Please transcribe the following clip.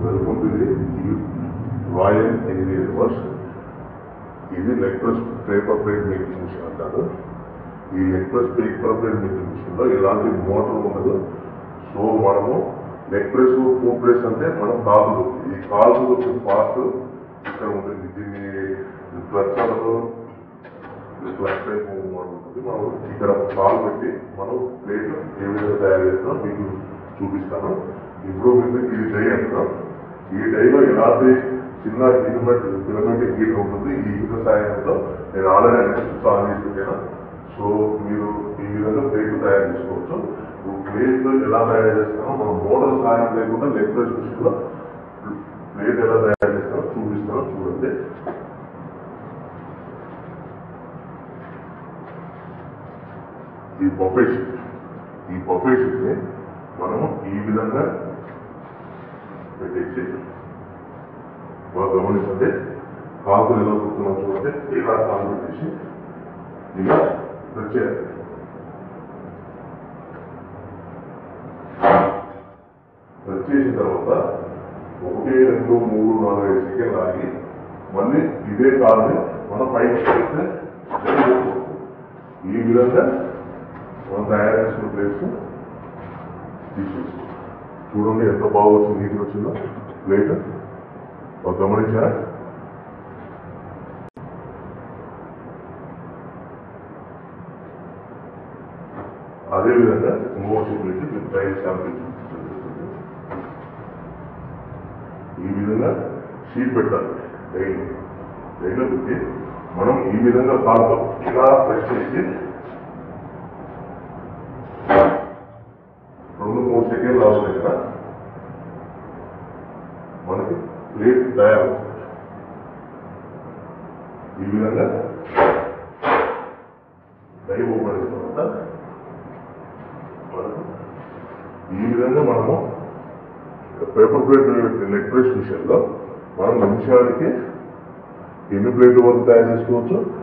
welcome to the Royal Engineer Works ఇది leg press paper plate making machine అంటారు ఈ leg press paper plate making machine లో ఎలాంటి motor ఉండదు so మనము లెగ్ ప్రెస్ ఫుడ్ ప్రెస్ అంటే మనం కాదు ఈ కాలు వచ్చే పార్ట్ ఇక్కడ ఉంటుంది దీన్ని క్లచ్ అనరు క్లచ్ టైప్ మోడల్ ఉంటుంది మనం ఇక్కడ కాలు పెట్టి మనం ప్లేట్ ఏ విధంగా తయారు చేస్తామో మీకు చూపిస్తాను ఇప్పుడు మీకు ఇది డై అంటున్నాం ఈ డైలో ఎలాంటి చిన్న ఫిలమెంట్ ఫిలమెంట్ హీటర్ ఉంటుంది ఈ హీటర్ సాయంతో నేను ఆల్రెడీ అన్ని స్విచ్ ఆన్ చేసి పెట్టాను సో మీరు ఈ విధంగా ప్లేట్ తయారు చేసుకోవచ్చు ప్లేట్ ఎలా తయారు చేస్తామో మనం మోటార్ సహాయం లేకుండా లెగ్ ప్రెస్ మిషన్ లో ప్లేట్ ఎలా తయారు చేస్తామో చూపిస్తాను చూడండి ఈ బొఫే షీట్ ఈ బొఫే షీట్ ని మనము ఈ విధంగా పెట్టేసి బాగా గమనించండి కాకులు ఎలా కుడుతున్నాం చూడండి ఇలా కాలు పెట్టేసి ఇలా ప్రెస్ చేయాలి ప్రెస్ చేసిన తర్వాత ఒకటి రెండు మూడు నాలుగు ఐదు సెకండ్లు ఆగి మళ్ళీ ఇదే కాల్ని మనం పైకి చేస్తే ఈ విధంగా మనం తయారు చేసిన ప్లేట్స్ తీసేసి చూడండి ఎంత బాగా వచ్చింది నీట్గా వచ్చిందో ప్లేట్ ఒక గమనించారా అదే విధంగా ఇంకో ప్లేట్ మీరు ట్రై చేయాలి ఈ విధంగా షీట్ పెట్టాలి డైలీ డైలో పెట్టి మనం ఈ విధంగా కాలుతో ఇలా ప్రెస్ చేసి రెండు మూడు సెకండ్లు అవసరం కదా మనకి ప్లేట్ తయారు ఈ విధంగా డై ఓపెన్ అయిన తర్వాత మనకు ఈ విధంగా మనము పేపర్ ప్లేట్ లెగ్ ప్రెస్ మిషన్లో మనం నిమిషానికి ఎన్ని ప్లేట్ల వరకు తయారు చేసుకోవచ్చు